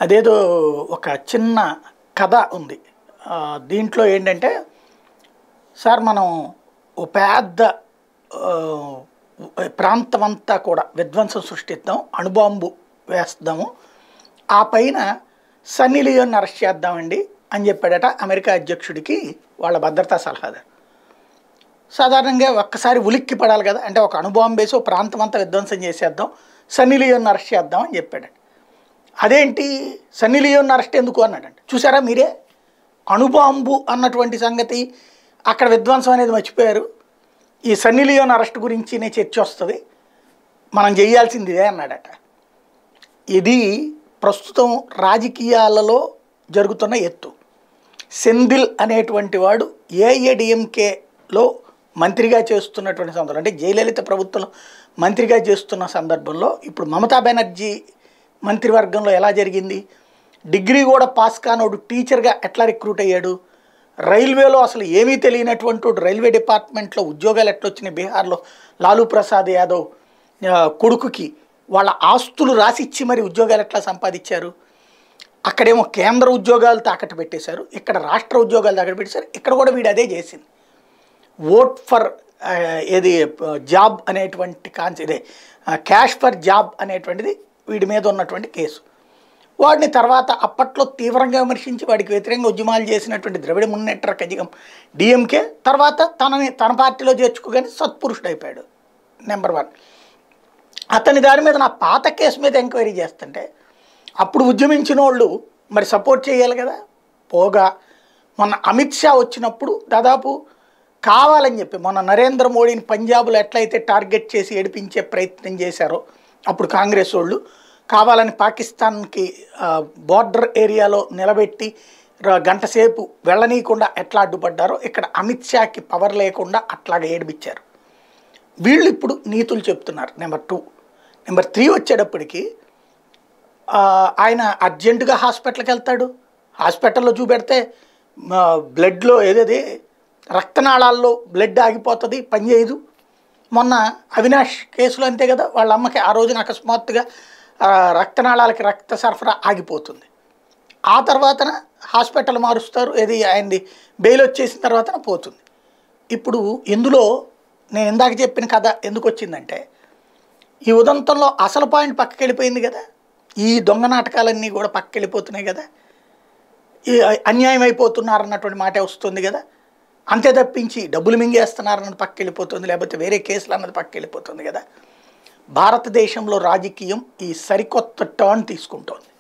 అదేదో ఒక చిన్న కథ ఉంది ఆ, దీంట్లో ఏంటంటే సార్ మనం ఓ పెద్ద ఆ, ప్రాంతం అంతా కూడా విధ్వంసం సృష్టిద్దాం అణుబాంబు వేస్తాము ఆ పైన సన్నీ లియోన్ అరెస్ట్ చేద్దామండి అని చెప్పాడట అమెరికా అధ్యక్షుడికి వాళ్ళ భద్రతా సలహాదారు సాధారణంగా ఒక్కసారి ఉలిక్కి పడాలి కదా అంటే ఒక అణుబాంబు వేసి ఒక ప్రాంతం అంతా విధ్వంసం చేసేద్దాం సన్నీ లియోన్ అరెస్ట్ చేద్దాం అని చెప్పాడు అదేంటి సన్నీ లియోన్ అరెస్ట్ ఎందుకు అన్నాడంట చూసారా మీరే అణుబాంబు అన్నటువంటి సంగతి అక్కడ విధ్వంసం అనేది మర్చిపోయారు ఈ సన్నీ లియోన్ అరెస్ట్ గురించినే చర్చ వస్తుంది మనం చేయాల్సింది ఇదే అన్నాడట ఇది ప్రస్తుతం రాజకీయాలలో జరుగుతున్న ఎత్తు సెందిల్ అనేటువంటి వాడు ఏఐఏడిఎంకేలో మంత్రిగా చేస్తున్నటువంటి సందర్భం అంటే జయలలిత ప్రభుత్వంలో మంత్రిగా చేస్తున్న సందర్భంలో ఇప్పుడు మమతా బెనర్జీ మంత్రివర్గంలో ఎలా జరిగింది డిగ్రీ కూడా పాస్ కానోడు టీచర్గా ఎట్లా రిక్రూట్ అయ్యాడు రైల్వేలో అసలు ఏమీ తెలియనటువంటి వాడు రైల్వే డిపార్ట్మెంట్లో ఉద్యోగాలు ఎట్లా వచ్చినాయి బీహార్లో లాలూ ప్రసాద్ యాదవ్ ఆ, కొడుకుకి వాళ్ళ ఆస్తులు రాసిచ్చి మరి ఉద్యోగాలు ఎట్లా సంపాదించారు అక్కడేమో కేంద్ర ఉద్యోగాలు తాకట్టు పెట్టేశారు ఇక్కడ రాష్ట్ర ఉద్యోగాలు తాకట్టు పెట్టేశారు ఇక్కడ కూడా వీడు అదే చేసింది ఓట్ ఫర్ ఆ, ఏది జాబ్ అనేటువంటి కాన్స్ ఇదే క్యాష్ ఫర్ జాబ్ అనేటువంటిది వీడి మీద ఉన్నటువంటి కేసు వాడిని తర్వాత అప్పట్లో తీవ్రంగా విమర్శించి వాడికి వ్యతిరేకంగా ఉద్యమాలు చేసినటువంటి ద్రవిడ మున్నేట్ర కజగం డిఎంకే తర్వాత తనని తన పార్టీలో చేర్చుకోగానే సత్పురుషుడు అయిపోయాడు నెంబర్ వన్ అతని దాని మీద నా పాత కేసు మీద ఎంక్వైరీ చేస్తుంటే అప్పుడు ఉద్యమించిన వాళ్ళు మరి సపోర్ట్ చేయాలి కదా పోగా మొన్న అమిత్ షా వచ్చినప్పుడు దాదాపు కావాలని చెప్పి మొన్న నరేంద్ర మోడీని పంజాబ్లో ఎట్లయితే టార్గెట్ చేసి ఏడిపించే ప్రయత్నం చేశారో అప్పుడు కాంగ్రెస్ వాళ్ళు కావాలని పాకిస్తాన్కి బార్డర్ ఏరియాలో నిలబెట్టి ర- గంట సేపు వెళ్ళనీయకుండా ఎట్లా అడ్డుపడ్డారో ఇక్కడ అమిత్ షాకి పవర్ లేకుండా అట్లాగే ఏడిపించారు వీళ్ళు ఇప్పుడు నీతులు చెప్తున్నారు నెంబర్ టూ నెంబర్ త్రీ వచ్చేటప్పటికి ఆ, ఆయన అర్జెంటుగా హాస్పిటల్కి వెళ్తాడు హాస్పిటల్లో చూపెడితే మా బ్లడ్లో ఏదేది రక్తనాళాల్లో బ్లడ్ ఆగిపోతుంది పనిచేయదు మొన్న అవినాష్ కేసులో అంతే కదా వాళ్ళ అమ్మకి ఆ రోజున అకస్మాత్తుగా ఆ, రక్తనాళాలకి రక్త సరఫరా ఆగిపోతుంది ఆ తర్వాతన హాస్పిటల్ మారుస్తారు ఏది ఆయనది బెయిల్ వచ్చేసిన తర్వాతన పోతుంది ఇప్పుడు ఇందులో నేను ఇందాక చెప్పిన కథ ఎందుకు వచ్చిందంటే ఈ ఉదంతంలో అసలు పాయింట్ పక్కకి వెళ్ళిపోయింది కదా ఈ దొంగ నాటకాలన్నీ కూడా పక్కకి వెళ్ళిపోతున్నాయి కదా ఈ అన్యాయం అయిపోతున్నారు అన్నటువంటి మాట వస్తుంది కదా అంతే తప్పించి డబ్బులు మింగేస్తున్నారన్నది పక్కకి వెళ్ళిపోతుంది లేకపోతే వేరే కేసులు అన్నది పక్కకి వెళ్ళిపోతుంది కదా భారతదేశంలో రాజకీయం ఈ సరికొత్త టర్న్ తీసుకుంటోంది